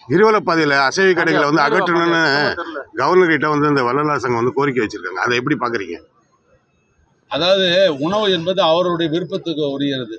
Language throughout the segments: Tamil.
கிரிவலப்பாதையில் அசைவ கடைகளை வந்து அகற்றணும்னு கவர்னர் கிட்ட வந்து இந்த வள்ளலார் சங்கம் வந்து கோரிக்கை வச்சிருக்காங்க அதை எப்படி பாக்குறீங்க அதாவது உணவு என்பது அவருடைய விருப்பத்துக்கு உரியது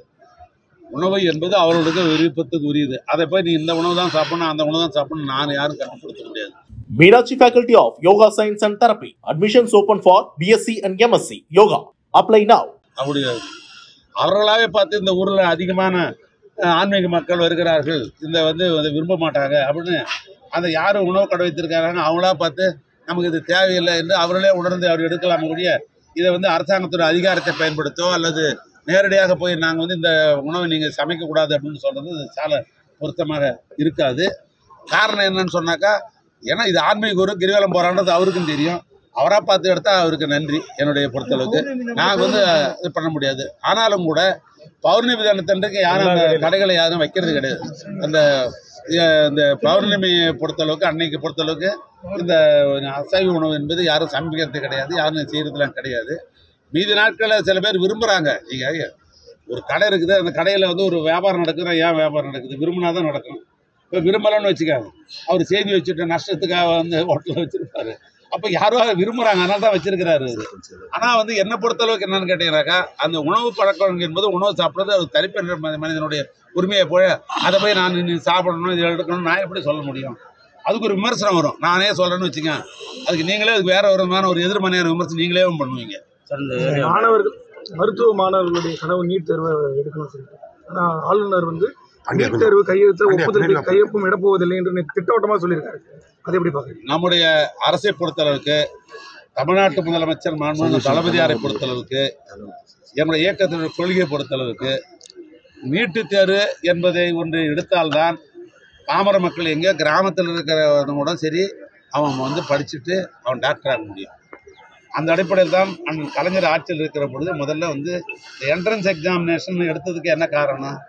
உணவு என்பது அவர்களுக்கு விருப்பத்துக்கு உரியது அதை போய் நீ இந்த உணவு தான் சாப்பிடணும் அந்த உணவு தான் சாப்பிடணும் நான் யாரும் கட்டுப்படுத்த முடியாது Meenakshi Faculty of Yoga Science and Therapy. Admissions open for BSc and MSc Yoga. Apply now. அப்படி அவர்களாவே பார்த்து இந்த ஊரில் அதிகமான அஹ், ஆன்மீக மக்கள் வருகிறார்கள் இந்த வந்து அதை விரும்ப மாட்டாங்க அப்படின்னு அந்த யார் உணவு கடை வைத்திருக்காங்க அவங்களா பார்த்து நமக்கு இது தேவையில்லை என்று அவர்களே உணர்ந்து அவர் எடுக்கலாமே ஒழிய இதை வந்து அரசாங்கத்தோட அதிகாரத்தை பயன்படுத்தோ அல்லது நேரடியாக போய் நாங்கள் வந்து இந்த உணவை நீங்கள் சமைக்கக்கூடாது அப்படின்னு சொல்கிறது சால பொருத்தமாக இருக்காது காரணம் என்னன்னு சொன்னாக்கா ஏன்னா இது ஆன்மீக குரு கிரிவலம் போகிறான்றது அவருக்கும் தெரியும் அவராக பார்த்து எடுத்தா அவருக்கு நன்றி என்னுடைய பொறுத்தளவுக்கு நான் வந்து இது பண்ண முடியாது ஆனாலும் கூட பௌர்ணமி தினத்தன்றைக்கு யாரும் அந்த கடைகளை யாரும் வைக்கிறது கிடையாது அந்த அஹ், இந்த பௌர்ணமியை பொறுத்தளவுக்கு அன்னைக்கு பொறுத்தளவுக்கு இந்த அசைவ உணவு என்பது யாரும் சமைக்கிறது கிடையாது யாரும் செய்கிறதுலாம் கிடையாது மீதி நாட்களில் சில பேர் விரும்புகிறாங்க நீங்கள் ஒரு கடை இருக்குது அந்த கடையில் வந்து ஒரு வியாபாரம் நடக்குதுன்னா ஏன் வியாபாரம் நடக்குது விரும்பினா தான் நடக்கும் இப்போ விரும்பலன்னு வச்சுக்காங்க அவர் செய்தி வச்சுட்டு நஷ்டத்துக்காக வந்து ஹோட்டலில் வச்சுருப்பாரு அப்போ யாரோ அதை விரும்புகிறாங்க அதனால தான் வச்சிருக்கிறாரு அவர் ஆனால் வந்து என்னை பொறுத்தளவுக்கு என்னன்னு கேட்டீங்கன்னாக்கா அந்த உணவு பழக்கம் என்பது உணவு சாப்பிட்றது அது தனிப்பெற்ற ம- மனிதனுடைய உரிமையை போல அதை போய் நான் நீ சாப்பிடணும் இது எடுக்கணும் நான் எப்படி சொல்ல முடியும் அதுக்கு ஒரு விமர்சனம் வரும் நானே சொல்கிறேன்னு வச்சுங்க அதுக்கு நீங்களே அதுக்கு வேற ஒரு விதமான ஒரு எதிர்மனையான விமர்சனம் நீங்களே பண்ணுவீங்க மாணவர்கள் மருத்துவ மாணவர்களுடைய கனவு நீட் தேர்வை எடுக்கணும்னு சொல்லிட்டு ஆனா ஆளுநர் வந்து பாண்டியா நீட் தேர்வு கையெழுத்து பாண்டியா, ஒப்புதலுக்கு பாண்டியா. கையொப்பம் இடப்போவதில்லை என்று நேத்து திட்டவட்டமா சொல்லியிருக்காரு அதை எப்படி பாக்குறீங்க நம்முடைய அரசை பொறுத்தளவுக்கு தமிழ்நாட்டு முதலமைச்சர் மாண்புமிகு தளபதியாரை பொறுத்தளவுக்கு என்னுடைய இயக்கத்தினுடைய கொள்கையை பொறுத்தளவுக்கு நீட்டுத் தேர்வு என்பதை ஒன்று எடுத்தால்தான் பாமர மக்கள் எங்கே கிராமத்தில் இருக்கிறவங்க கூட சரி அவன் வந்து படிச்சுட்டு அவன் டாக்டர் ஆக முடியும் அந்த அடிப்படையில் தான் அண்ணன் கலைஞர் ஆட்சியில் இருக்கிற பொழுது முதல்ல வந்து என்ட்ரன்ஸ் எக்ஸாமினேஷன் எடுத்ததுக்கு என்ன காரணம்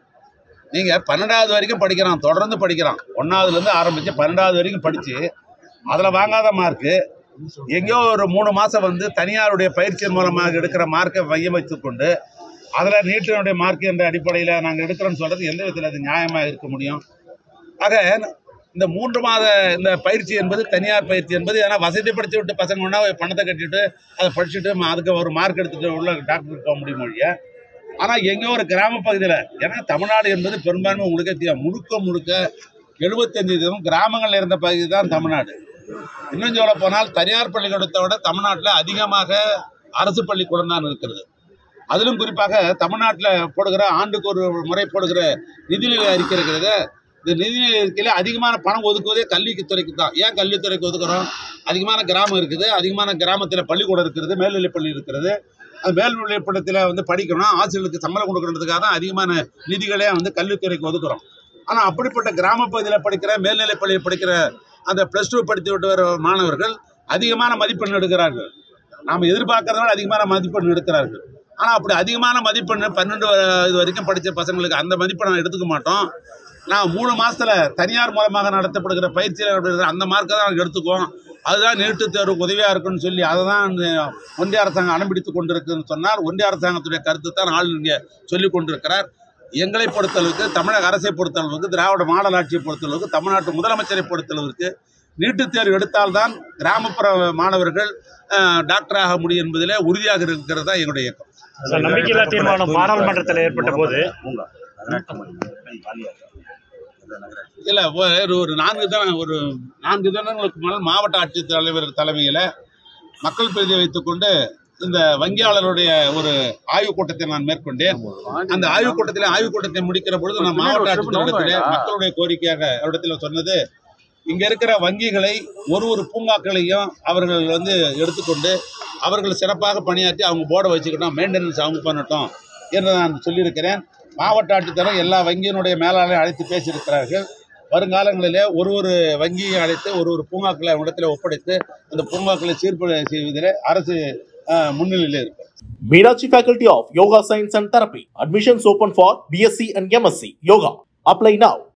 நீங்கள் பன்னெண்டாவது வரைக்கும் படிக்கிறான் தொடர்ந்து படிக்கிறான் ஒன்றாவதுலேருந்து ஆரம்பித்து பன்னெண்டாவது வரைக்கும் படித்து அதில் வாங்காத மார்க்கு எங்கேயோ ஒரு மூணு மாதம் வந்து தனியாருடைய பயிற்சியின் மூலமாக எடுக்கிற மார்க்கை மையம் வைத்துக்கொண்டு அதில் நீட்டினுடைய மார்க் என்ற அடிப்படையில் நாங்கள் எடுக்கிறோன்னு சொல்கிறது எந்த விதத்தில் அது நியாயமாக இருக்க முடியும் ஆக இந்த மூன்று மாத இந்த பயிற்சி என்பது தனியார் பயிற்சி என்பது ஏன்னா வசதி படித்து விட்டு பசங்க ஒன்றா பணத்தை கட்டிட்டு அதை படிச்சுட்டு ம- அதுக்கு ஒரு மார்க் எடுத்துகிட்டு உள்ள டாக்டர் போக முடியும் ஒழிய ஆனால் எங்கேயோ ஒரு கிராம பகுதியில் ஏன்னா தமிழ்நாடு என்பது பெரும்பான்மை உங்களுக்கே தெரியும் முழுக்க முழுக்க எழுபத்தஞ்சு வீதம் கிராமங்களில் இருந்த பகுதி தான் தமிழ்நாடு இன்னும் சொல்ல போனால் தனியார் பள்ளிக்கூடத்தை விட தமிழ்நாட்டில் அதிகமாக அரசு பள்ளிக்கூடம் தான் இருக்கிறது அதிலும் குறிப்பாக தமிழ்நாட்டில் போடுகிற ஆண்டுக்கு ஒரு முறை போடுகிற நிதிநிலை அறிக்கை இருக்கிறது இந்த நிதிநிலை அறிக்கையில் அதிகமான பணம் ஒதுக்குவதே கல்விக்கு துறைக்கு தான் ஏன் கல்வித்துறைக்கு ஒதுக்குறோம் அதிகமான கிராமம் இருக்குது அதிகமான கிராமத்தில் பள்ளிக்கூடம் இருக்கிறது மேல்நிலைப் பள்ளி இருக்கிறது அந்த மேல்நிலைப் பள்ளத்தில் வந்து படிக்கணும் ஆசிரியர்களுக்கு சம்பளம் கொடுக்கறதுக்காக தான் அதிகமான நிதிகளே வந்து கல்வித்துறைக்கு ஒதுக்குறோம் ஆனால் அப்படிப்பட்ட கிராம பகுதியில் படிக்கிற மேல்நிலைப் பள்ளியில் படிக்கிற அந்த ப்ளஸ் டூ படித்து விட்டு வர மாணவர்கள் அதிகமான மதிப்பெண் எடுக்கிறார்கள் நாம் எதிர்பார்க்கறத விட அதிகமான மதிப்பெண் எடுக்கிறார்கள் ஆனால் அப்படி அதிகமான மதிப்பெண் பன்னெண்டு வ- இது வரைக்கும் படித்த பசங்களுக்கு அந்த மதிப்பெண் நான் எடுத்துக்க மாட்டோம் நான் மூணு மாசத்துல தனியார் மூலமாக நடத்தப்படுகிற பயிற்சியில் நடத்துகிற அந்த மார்க்கை தான் நாங்கள் எடுத்துக்குவோம் அதுதான் நீட்டுத் தேர்வுக்கு உதவியாக இருக்குன்னு சொல்லி அதை தான் இந்த ஒன்றிய அரசாங்கம் அனுப்பிடித்து கொண்டிருக்குன்னு சொன்னால் ஒன்றிய அரசாங்கத்துடைய கருத்து தான் ஆள் இங்கே சொல்லிக் கொண்டிருக்கிறார் எங்களை பொறுத்தளவுக்கு தமிழக அரசை பொறுத்தளவுக்கு திராவிட மாடல் ஆட்சியை பொறுத்தளவுக்கு தமிழ்நாட்டு முதலமைச்சரை பொறுத்தளவுக்கு நீட்டுத் தேர்வு எடுத்தால்தான் கிராமப்புற மாணவர்கள் அஹ், டாக்டராக முடியும் என்பதிலே உறுதியாக இருக்கிறது தான் என்னுடைய இயக்கம் சார், நம்பிக்கையில்லா தீர்மானம் பாராளுமன்றத்தில் ஏற்பட்ட போது இல்லை ஒரு ஒரு நான்கு தின ஒரு நான்கு தினங்களுக்கு முன்னால் மாவட்ட ஆட்சித்தலைவர் தலைமையில் மக்கள் பிரதியை வைத்துக்கொண்டு இந்த வங்கியாளருடைய ஒரு ஆய்வுக் கூட்டத்தை நான் மேற்கொண்டேன் அந்த ஆய்வுக் கூட்டத்தில் ஆய்வுக் கூட்டத்தை முடிக்கிற பொழுது நான் மாவட்ட ஆட்சித்தலைவரிடத்திலே மக்களுடைய கோரிக்கையாக அவரிடத்தில் சொன்னது இங்க இருக்கிற வங்கிகளை ஒரு ஒரு பூங்காக்களையும் அவர்கள் வந்து எடுத்துக்கொண்டு அவர்கள் சிறப்பாக பணியாற்றி அவங்க போர்டை வச்சுக்கிட்டோம் மெயின்டெனன்ஸ் அவங்க பண்ணட்டும் என்று நான் சொல்லியிருக்கிறேன் மாவட்ட ஆட்சித்தலைவர் எல்லா வங்கியினுடைய மேலாளரை அழைத்து பேசியிருக்கிறார்கள் வருங்காலங்களிலே ஒரு ஒரு வங்கியை அழைத்து ஒரு ஒரு பூங்காக்களை அவங்களிடத்தில் ஒப்படைத்து அந்த பூங்காக்களை சீர்பட செய்வதிலே அரசு அஹ், முன்னிலையில் இருக்கும் Meenakshi Faculty of Yoga Science and Therapy. Admissions open for BSc and MSc Yoga. Apply now.